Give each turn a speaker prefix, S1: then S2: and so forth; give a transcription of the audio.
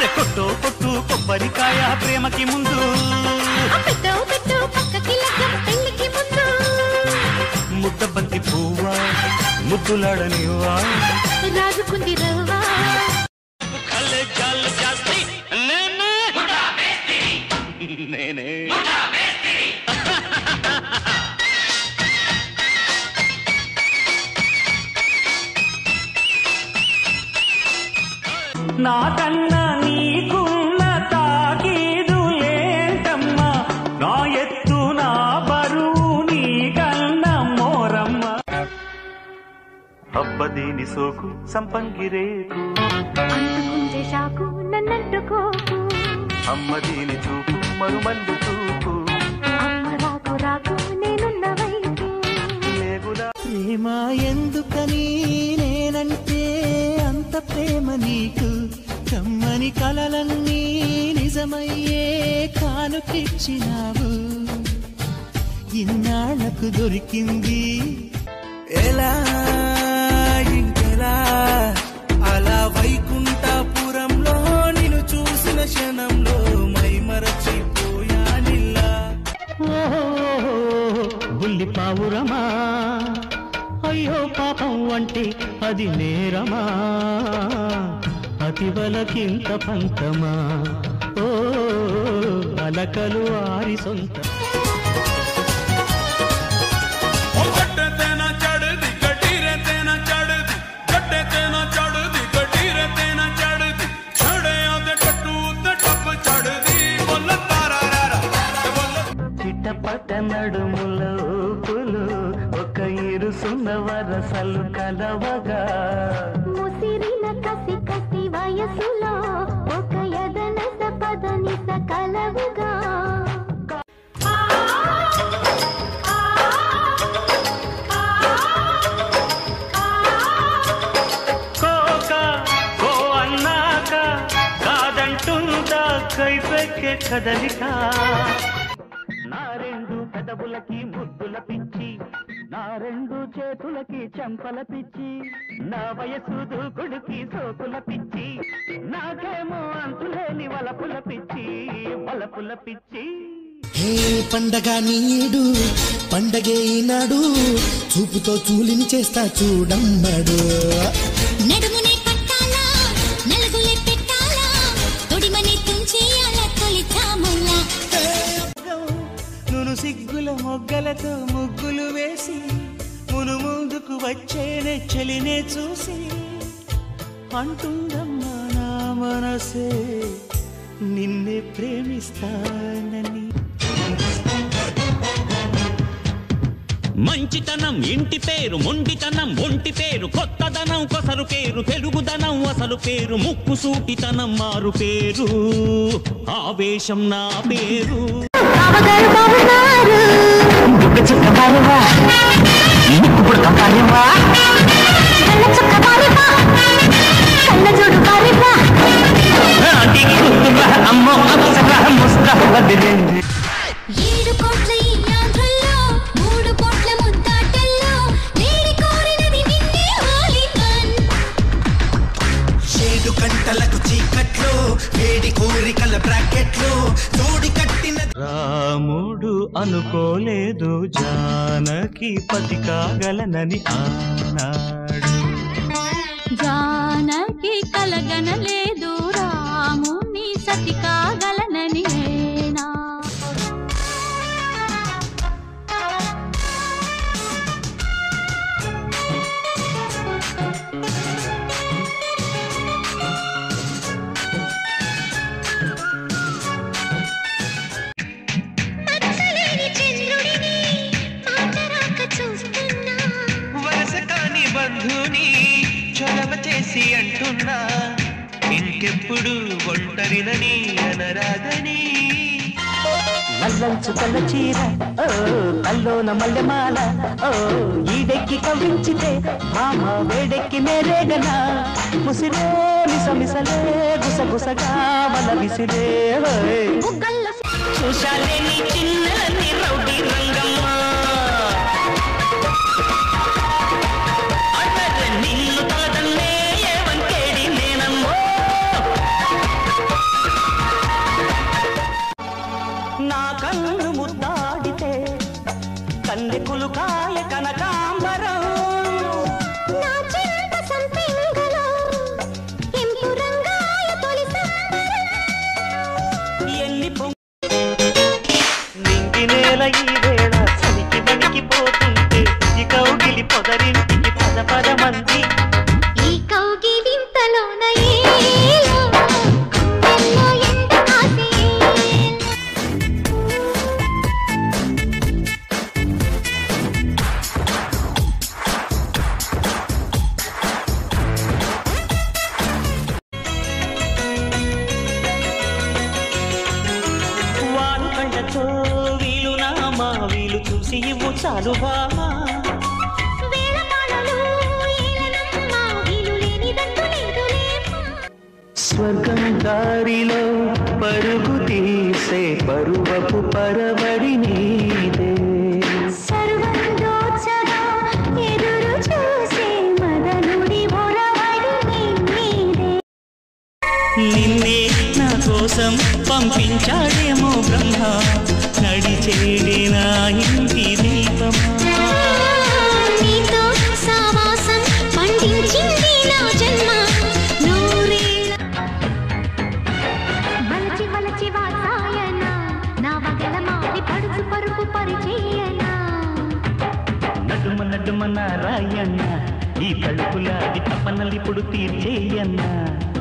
S1: అరే కొట్టు కొట్టు కొబ్బరికాయ ప్రేమకి ముందు
S2: పెట్టు పెట్టు పక్కకి లగ్గం పెళ్లికి ముందు
S1: ముద్ద బంతి పువ్వా ముద్దులాడనివ్వా
S2: రాజుకుంది రవ్వా
S1: కళ్ళజాలు జాస్తి నేనే నేనే నాకన్నా నీకున్న తాకీదు ఏంటమ్మా నా ఎత్తు నా బరువు నీకన్నా మోరమ్మ అబ్బదీని సోకు సంపంగి రేకు
S2: అంటుకుంటే షాకు నన్నంటుకోకు
S1: అమ్మ దీని చూపు మరుమందు చూపు
S2: అమ్మ రాకు రాకు నేనున్న వైపు
S1: లేగుదా
S3: ప్రేమ ఎందుకని నేనంటే అంత ప్రేమ నీకు కమ్మని కలలన్నీ నిజమయ్యే కానుకిచ్చినావు ఇన్నాళ్లకు దొరికింది ఎలా ఇంకెలా అలా వైకుంఠపురంలో నిన్ను చూసిన క్షణంలో మై మరచిపోయానిల్లా
S1: బుల్లి పావురమా అయ్యో పాపం అంటే అది నేరమా అతివలకింత పంతమా ఓ అలకలు ఆరి సొంత
S4: ਗੱਡੇ ਤੇ ਨਾ ਚੜਦੀ ਗੱਡੀ ਰੇ ਤੇ ਨਾ ਚੜਦੀ ਗੱਡੇ ਤੇ ਨਾ ਚੜਦੀ ਗੱਡੀ ਰੇ ਤੇ ਨਾ ਚੜਦੀ ਛੜਿਆਂ ਦੇ ਟੱਟੂ ਤੇ ਟੱਪ ਚੜਦੀ ਬੁੱਲ ਤਾਰਾ ਰਾ ਤੇ ਬੁੱਲ
S1: చిట్టపట నడుముల ఊపులు ఒక ఇరుసున్న వరసలు కలవగా
S2: ముసిరిన కసి కసి వయసులో ఒక ఎదనస పదనిస కలవుగా
S1: కోక కో అన్నాక కాదంటుందా కైపెక్కే కదలిక నా రెండు పెదవులకి ముద్దుల పిచ్చి నా రెండు చేతులకి చెంపల పిచ్చి నా వయసు దూకుడికి సోకుల పిచ్చి నాకేమో అంతులేని వలపుల పిచ్చి వలపుల పిచ్చి
S3: హే పండగ నీడు పండగే ఈనాడు చూపుతో చూలిని చేస్తా చూడమ్మడు
S5: నడుమునే పట్టాలా నలుగులే పెట్టాలా తొడిమని తుంచేయాల తొలి చాముల్లా
S3: నును సిగ్గుల మొగ్గలతో ముగ్గులు వేసి మును ముందుకు వచ్చేనే చెలినే చూసి అంటుందమ్మా నా మనసే నిన్నే ప్రేమిస్తానని
S6: మంచితనం ఇంటి పేరు మొండితనం ఒంటి పేరు కొత్తదనం కొసరు పేరు తెలుగుదనం అసలు పేరు ముక్కు సూటితనం మారు పేరు ఆవేశం నా పేరు
S2: బావగారు బావున్నారు కళ్ళ చుక్క పారిపా కళ్ళ జోడు పారిపా
S5: ఏడు కోట్ల ఈ ఆంధ్రలో మూడు కోట్ల ముద్దాటల్లో వేడి కోరినది నిన్నే హాలికన్
S3: ఏడు గంటలకు చీకట్లో వేడి కోరికల బ్రాకెట్లో జోడి కట్టినది
S1: రాముడు అనుకోలేదు జానకి పతి కాగలనని ఆనాడు
S5: జానకి కలగనలేదు రాముని సతి కాగలనని నేనా
S3: వరస కాని బంధుని చొరవ చేసి అంటున్నా ఇంకెప్పుడు ఒంటరినని అనరాదని
S1: నల్లంచు కళ్ళ చీర ఓ కల్లోన మల్లెమాల ఓ ఈడెక్కి కవించితే మామ వేడెక్కి మేరేగనా ముసిరే మిసమిసలే గుసగుసగా వల విసిరే ఓయ్.
S2: బుగ్గల్లో
S1: చూశాలే నీ చిన్నలని రౌడీ రంగమ్మ అల్లరి నిన్ను తలదన్నే ఏవంకేడి నేనమ్మో
S3: చేసి ఇవ్వు చాలు బామా
S5: వేళమాలలు ఏలనమ్మా వీలు లేనిదంటూ లేదులేమ్మా
S1: స్వర్గం దారిలో పరుగు తీసే పరువపు పరవడి నీదే
S5: సర్వం దోచగా ఎదురు చూసే మదనుడి ఒరవడి నీదే
S3: నిన్నే నా కోసం పంపించాడేమో బ్రహ్మ నడిచేడి నా ఇంటి దీపమా
S5: నీతో సావాసం పండించింది నా జన్మ నూరేళ్ళ వలచి వలచి వాతాయన నా వగల మారి పడుచు పరుపు పరిచేయనా
S3: నడుమ నడుమ నారాయణ ఈ తలుపులాది తపనలిప్పుడు తీర్చేయన్నా